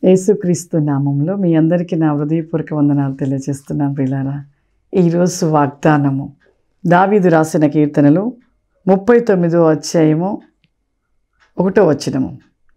యేసుక్రీస్తు నామంలో మీ అందరికీ నా హృదయపూర్వక వందనాలు తెలియజేస్తున్నాను ప్రిలారా ఈరోజు వాగ్దానము దావీదు రాసిన కీర్తనలు ముప్పై తొమ్మిదో అధ్యాయము ఒకటో వచనము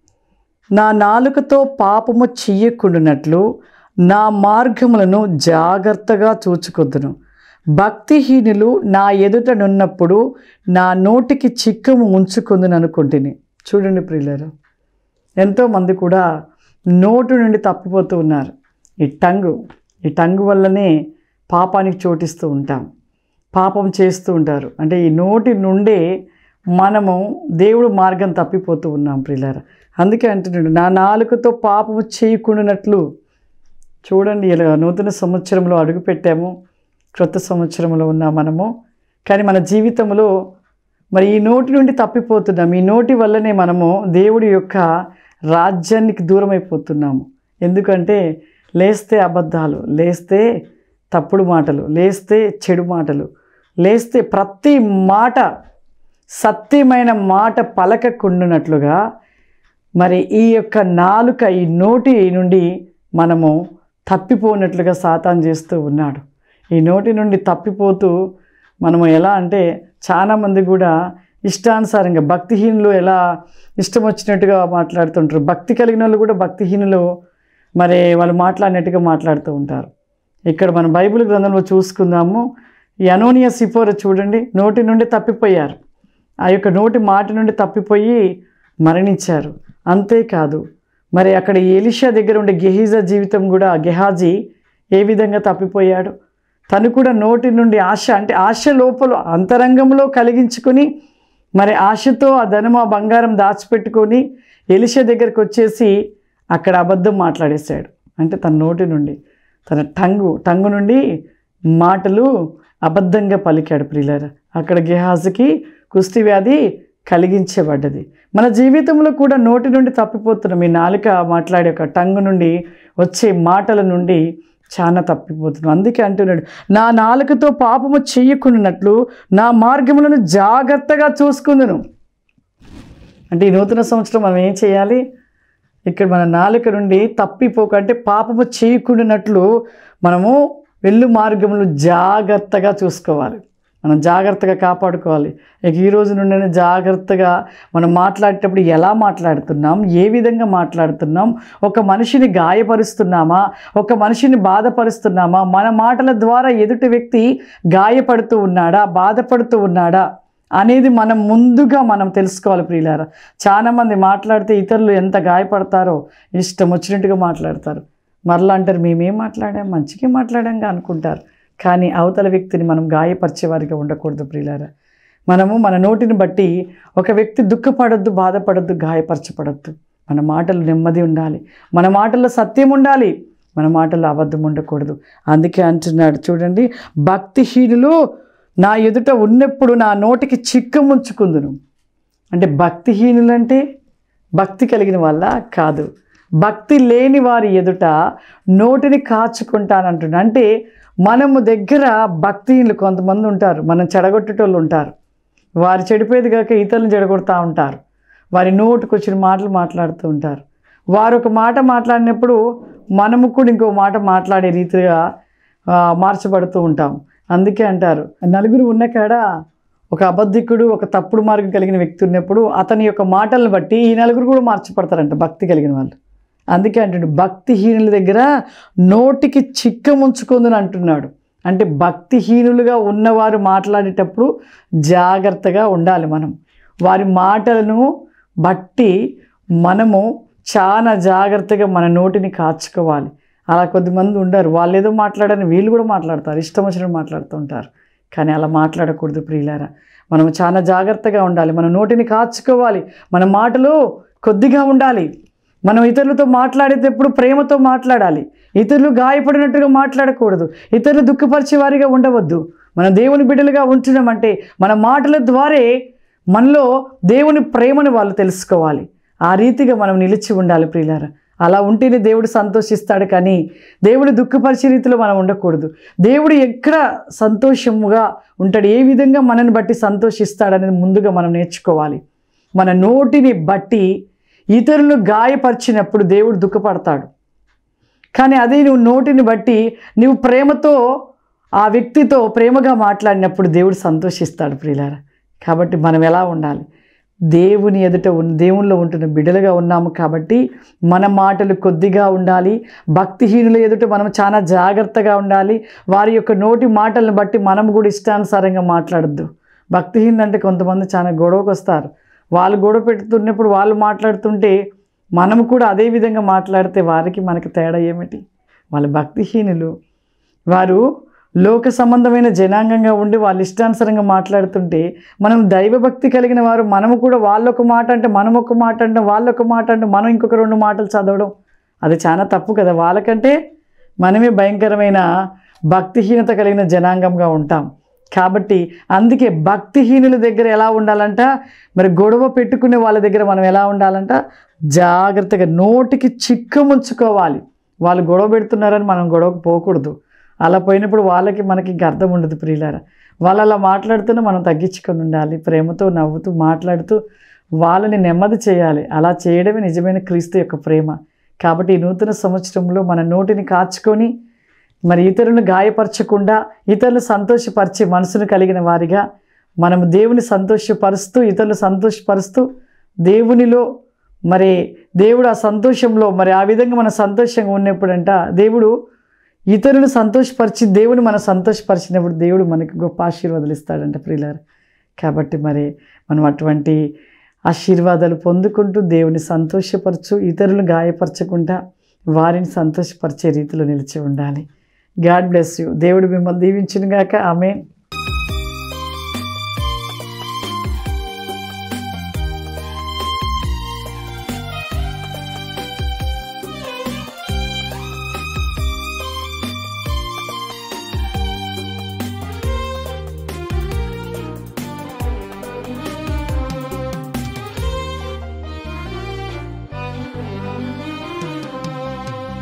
నా నాలుకతో పాపము చెయ్యకుండునట్లు నా మార్గములను జాగ్రత్తగా చూచుకొద్దును భక్తిహీనులు నా ఎదుటనున్నప్పుడు నా నోటికి చిక్కము ఉంచుకుందును అనుకుంటుని చూడండి ప్రియులారు ఎంతోమంది కూడా నోటు నుండి తప్పిపోతూ ఉన్నారు ఈ టంగు ఈ టంగు వల్లనే పాపానికి చోటిస్తూ ఉంటాం పాపం చేస్తూ ఉంటారు అంటే ఈ నోటి నుండే మనము దేవుడు మార్గం తప్పిపోతూ ఉన్నాం ప్రియులారా అందుకే అంటున్నాడు నా నాలుకతో పాపము చేయకుండానట్లు చూడండి ఇలా నూతన సంవత్సరంలో అడుగుపెట్టాము క్రొత్త సంవత్సరంలో ఉన్నాం మనము కానీ మన జీవితంలో మరి ఈ నోటి నుండి తప్పిపోతున్నాం ఈ నోటి వల్లనే మనము దేవుడి యొక్క రాజ్యానికి దూరం అయిపోతున్నాము ఎందుకంటే లేస్తే అబద్ధాలు లేస్తే తప్పుడు మాటలు లేస్తే చెడు మాటలు లేస్తే ప్రతి మాట సత్యమైన మాట పలకకుండునట్లుగా మరి ఈ యొక్క నాలుక ఈ నోటి నుండి మనము తప్పిపోనట్లుగా సాతాన్ చేస్తూ ఉన్నాడు ఈ నోటి నుండి తప్పిపోతూ మనము ఎలా అంటే చాలామంది కూడా ఇష్టానుసారంగా భక్తిహీనులు ఎలా ఇష్టం వచ్చినట్టుగా మాట్లాడుతుంటారు భక్తి కలిగిన వాళ్ళు కూడా భక్తిహీనులు మరి వాళ్ళు మాట్లాడినట్టుగా మాట్లాడుతూ ఉంటారు ఇక్కడ మన బైబిల్ గ్రంథంలో చూసుకుందాము ఈ అనోనియా సిపోర చూడండి నోటి నుండి తప్పిపోయారు ఆ యొక్క నోటి మాట నుండి తప్పిపోయి మరణించారు అంతేకాదు మరి అక్కడ ఎలిషా దగ్గర ఉండే గెహీజా జీవితం కూడా గెహాజీ ఏ విధంగా తప్పిపోయాడు తను కూడా నోటి నుండి ఆశ అంటే ఆశ లోపల అంతరంగంలో కలిగించుకొని మరి ఆశతో ఆ ధనం ఆ బంగారం దాచిపెట్టుకొని ఎలిషా దగ్గరికి వచ్చేసి అక్కడ అబద్ధం మాట్లాడేశాడు అంటే తన నోటి నుండి తన టంగు టంగు నుండి మాటలు అబద్ధంగా పలికాడు ప్రియులారా అక్కడ గెహాజుకి కుస్తీ వ్యాధి కలిగించబడ్డది మన జీవితంలో కూడా నోటి నుండి తప్పిపోతున్నాం ఈ నాలుక మాట్లాడే ఒక టంగు నుండి వచ్చే మాటల నుండి చాలా తప్పిపోతున్నాం అందుకే అంటున్నాడు నా నాలుకతో పాపము చెయ్యకున్నట్లు నా మార్గములను జాగ్రత్తగా చూసుకుందును అంటే ఈ నూతన సంవత్సరం మనం ఏం చేయాలి ఇక్కడ మన నాలుక నుండి తప్పిపోక అంటే పాపము చేయకుండానట్లు మనము వెళ్ళు మార్గములు జాగ్రత్తగా చూసుకోవాలి మనం జాగ్రత్తగా కాపాడుకోవాలి ఇక ఈ రోజు నుండి జాగ్రత్తగా మనం మాట్లాడేటప్పుడు ఎలా మాట్లాడుతున్నాం ఏ విధంగా మాట్లాడుతున్నాం ఒక మనిషిని గాయపరుస్తున్నామా ఒక మనిషిని బాధపరుస్తున్నామా మన మాటల ద్వారా ఎదుటి వ్యక్తి గాయపడుతూ ఉన్నాడా బాధపడుతూ ఉన్నాడా అనేది మనం ముందుగా మనం తెలుసుకోవాలి ప్రియులారా చాలామంది మాట్లాడితే ఇతరులు ఎంత గాయపడతారో ఇష్టం వచ్చినట్టుగా మాట్లాడతారు మరలా అంటారు మేమేం మాట్లాడాం మంచిగా మాట్లాడాంగా అనుకుంటారు కానీ అవతల వ్యక్తిని మనం గాయపరిచేవారిగా ఉండకూడదు ప్రియులారా మనము మన నోటిని బట్టి ఒక వ్యక్తి దుఃఖపడద్దు బాధపడద్దు గాయపరచపడద్దు మన మాటలు నెమ్మది ఉండాలి మన మాటల్లో సత్యం ఉండాలి మన మాటల్లో అబద్ధం ఉండకూడదు అందుకే అంటున్నాడు చూడండి భక్తిహీనులు నా ఎదుట ఉన్నప్పుడు నా నోటికి చిక్కముంచుకుందును అంటే భక్తిహీనులు అంటే భక్తి కలిగిన వల్ల కాదు భక్తి లేని వారి ఎదుట నోటిని కాచుకుంటానంటున్నా అంటే మనము దగ్గర భక్తిహీనులు కొంతమంది ఉంటారు మనం చెడగొట్టేటోళ్ళు ఉంటారు వారు చెడిపోయేది కాక ఇతరులను చెడగొడతా ఉంటారు వారి నోటికి వచ్చిన మాటలు మాట్లాడుతూ ఉంటారు వారు ఒక మాట మాట్లాడినప్పుడు మనము కూడా ఇంకో మాట మాట్లాడే రీతిగా ఆ, మార్చబడుతూ ఉంటాం అందుకే అంటారు నలుగురు ఉన్న కాడ ఒక అబద్ధికుడు ఒక తప్పుడు మార్గం కలిగిన వ్యక్తి ఉన్నప్పుడు అతని యొక్క మాటలను బట్టి ఈ నలుగురు కూడా మార్చబడతారంట భక్తి కలిగిన వాళ్ళు అందుకే అంటాడు భక్తిహీనుల దగ్గర నోటికి చిక్కముంచుకుందని అంటున్నాడు అంటే భక్తిహీనులుగా ఉన్నవారు మాట్లాడేటప్పుడు జాగ్రత్తగా ఉండాలి మనం వారి మాటలను బట్టి మనము చాలా జాగ్రత్తగా మన నోటిని కాచుకోవాలి అలా కొద్దిమంది ఉండరు వాళ్ళు ఏదో మాట్లాడని వీళ్ళు కూడా మాట్లాడతారు ఇష్టం వచ్చినట్టు మాట్లాడుతూ ఉంటారు కానీ అలా మాట్లాడకూడదు ప్రియులారా మనం చాలా జాగ్రత్తగా ఉండాలి మన నోటిని కాచుకోవాలి మన మాటలు కొద్దిగా ఉండాలి మనం ఇతరులతో మాట్లాడేటప్పుడు ప్రేమతో మాట్లాడాలి ఇతరులు గాయపడినట్టుగా మాట్లాడకూడదు ఇతరులు దుఃఖపరిచే వారిగా ఉండవద్దు మన దేవుని బిడ్డలుగా ఉంటున్నామంటే మన మాటల ద్వారే మనలో దేవుని ప్రేమను వాళ్ళు తెలుసుకోవాలి ఆ రీతిగా మనం నిలిచి ఉండాలి ప్రియులారా అలా ఉంటేనే దేవుడు సంతోషిస్తాడు కానీ దేవుడు దుఃఖపరిచే రీతిలో మనం ఉండకూడదు దేవుడు ఎక్కడ సంతోషముగా ఉంటాడు ఏ విధంగా మనని బట్టి సంతోషిస్తాడనేది ముందుగా మనం నేర్చుకోవాలి మన నోటిని బట్టి ఇతరులను గాయపరిచినప్పుడు దేవుడు దుఃఖపడతాడు కానీ అదే నువ్వు నోటిని బట్టి నువ్వు ప్రేమతో ఆ వ్యక్తితో ప్రేమగా మాట్లాడినప్పుడు దేవుడు సంతోషిస్తాడు ప్రియులారా కాబట్టి మనం ఎలా ఉండాలి దేవుని ఎదుట ఉన్న దేవునిలో ఉంటున్న బిడ్డలుగా ఉన్నాము కాబట్టి మన మాటలు కొద్దిగా ఉండాలి భక్తిహీనుల ఎదుట మనం చాలా జాగ్రత్తగా ఉండాలి వారి యొక్క నోటి మాటలను బట్టి మనం కూడా ఇష్టానుసారంగా మాట్లాడద్దు భక్తిహీనులు అంటే కొంతమంది చాలా గొడవకు వస్తారు వాళ్ళు గొడవ పెడుతున్నప్పుడు వాళ్ళు మాట్లాడుతుంటే మనము కూడా అదే విధంగా మాట్లాడితే వారికి మనకి తేడా ఏమిటి వాళ్ళు భక్తిహీనులు వారు లోక సంబంధమైన జనాంగంగా ఉండి వాళ్ళు ఇష్టానుసారంగా మాట్లాడుతుంటే మనం దైవభక్తి కలిగిన వారు మనము కూడా వాళ్ళొక మాట అంటే మనం ఒక మాట అంటే వాళ్ళొక మాట అంటే మనం ఇంకొక రెండు మాటలు చదవడం అది చాలా తప్పు కదా వాళ్ళకంటే మనమే భయంకరమైన భక్తిహీనత కలిగిన జనాంగంగా ఉంటాం కాబట్టి అందుకే భక్తిహీనుల దగ్గర ఎలా ఉండాలంట మరి గొడవ పెట్టుకునే వాళ్ళ దగ్గర మనం ఎలా ఉండాలంట జాగ్రత్తగా నోటికి చిక్కముంచుకోవాలి వాళ్ళు గొడవ పెడుతున్నారని మనం గొడవకు పోకూడదు అలా పోయినప్పుడు వాళ్ళకి మనకి ఇంక అర్థం ఉండదు ప్రియులారా వాళ్ళు అలా మాట్లాడుతూనే మనం తగ్గించుకొని ఉండాలి ప్రేమతో నవ్వుతూ మాట్లాడుతూ వాళ్ళని నెమ్మది చేయాలి అలా చేయడమే నిజమైన క్రీస్తు యొక్క ప్రేమ కాబట్టి ఈ నూతన సంవత్సరంలో మన నోటిని కాచుకొని మరి ఇతరులను గాయపరచకుండా ఇతరులు సంతోషపరిచే మనసును కలిగిన వారిగా మనము దేవుని సంతోషపరుస్తూ ఇతరులు సంతోషపరుస్తూ దేవునిలో మరి దేవుడు ఆ సంతోషంలో మరి ఆ విధంగా మన సంతోషంగా ఉన్నప్పుడంట దేవుడు ఇతరులను సంతోషపరిచి దేవుని మనం సంతోషపరిచినప్పుడు దేవుడు మనకి గొప్ప ఆశీర్వాదాలు ఇస్తాడంట ప్రియులారు కాబట్టి మరి మనం అటువంటి ఆశీర్వాదాలు పొందుకుంటూ దేవుని సంతోషపరచు ఇతరులను గాయపరచకుండా వారిని సంతోషపరిచే రీతిలో నిలిచి ఉండాలి గాడ్ బ్లెస్ యూ దేవుడు మిమ్మల్ని దీవించునుగాక ఆమె